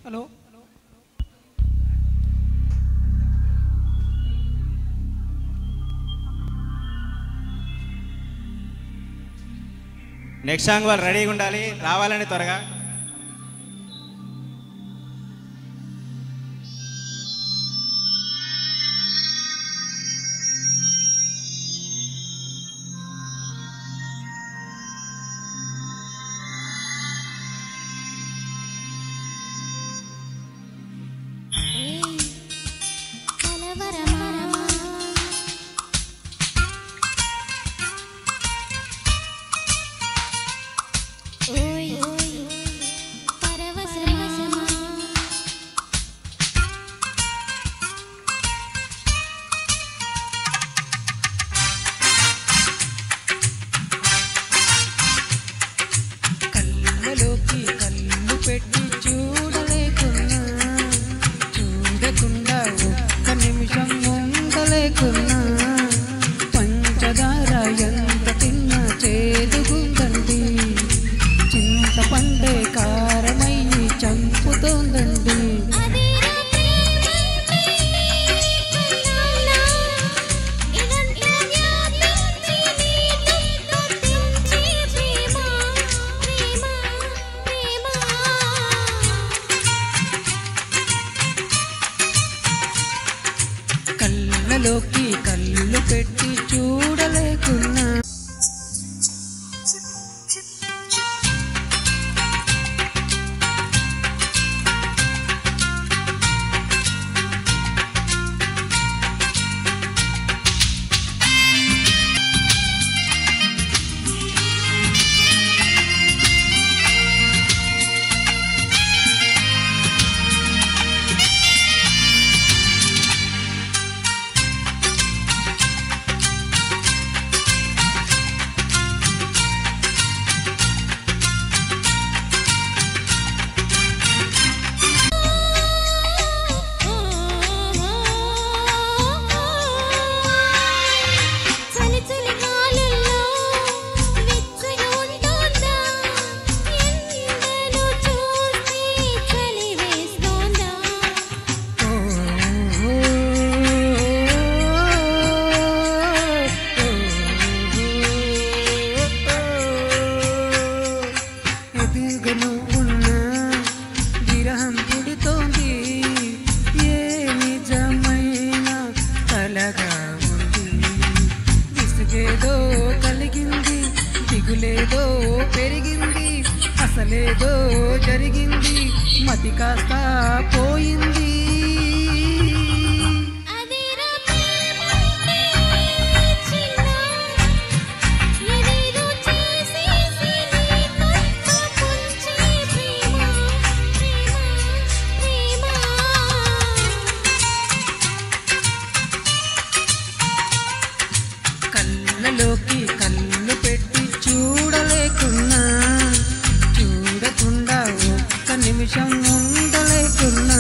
hello next song వాళ్ళు రెడీగా ఉండాలి రావాలని త్వరగా కళ్ళలోకి కళ్ళు పెట్టి చూడలేకున్నా చూడకుండా ఒక్క నిమిషం ఉండలేకున్నా పంచదార ఎంత తిన్నా చేదుగుందండి చింతపండే కారమయ్యి చంపుతోందండి కళ్ళలోకి కళ్ళు పెట్టి చూడలేకున్నా చలి చలి గాలుల్లో వెచ్చగా ఉంటుందా ఎండను చూస్తే చలి వేస్తోందా ఎదుగను ఉన్న విరహం పుడుతోంది ఏ నిజమైన కలగా ఉంది విసుగేదో కలిగింది దిగులేదో పెరిగింది అసలేదో జరిగింది మతి కాస్త పోయింది అదేరా ప్రేమంటే చిన్న ఏదేదో చేసేసి నీ కట్టు పుంచే ప్రేమ ప్రేమ ప్రేమ కళ్ళలోకి కళ్ళు పెట్టి చూడలేకున్నా చూడకుండా ఒక్క నిమిషం ఉండలేకున్నా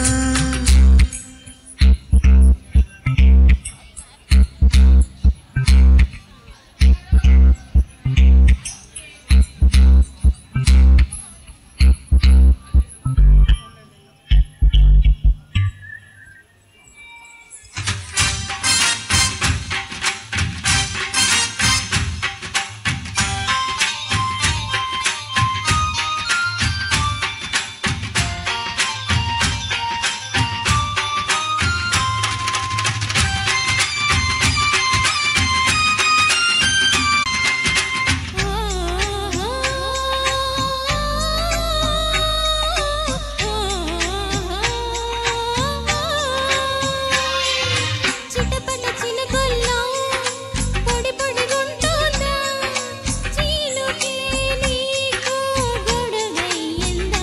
చిటపట చినుకుల్లో పొడి పొడిగుంటుందా చీనుకే నీకు గొడవయ్యిందా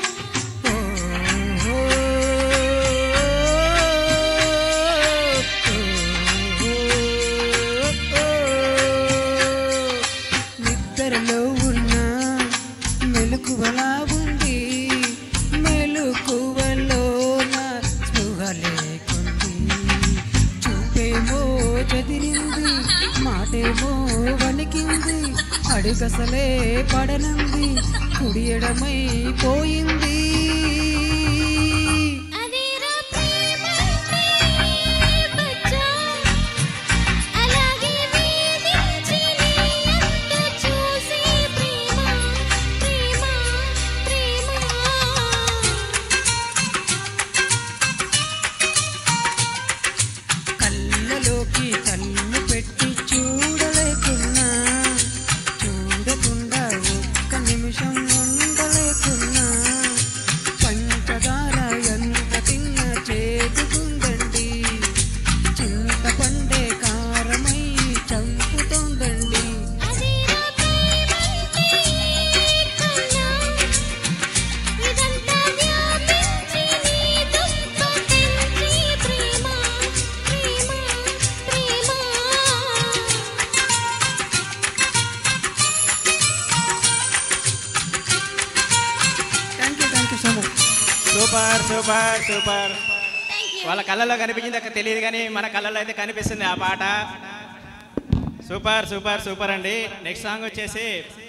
నిద్రలో ఉన్న మెలకువలా ఉంది మెలకువలో నా స్పృహ లేకుంది చూపేమో చదిరింది మాటేమో వణికింది అడుగసలే పడనంది కుడియడమై పోయింది super super super thank you వాళ్ళ కళ్ళల్లో కనిపించింది అక్కడ తెలియదు కానీ మన కళ్ళల్లో అయితే కనిపిస్తుంది ఆ పాట సూపర్ సూపర్ సూపర్ అండి నెక్స్ట్ సాంగ్ వచ్చేసి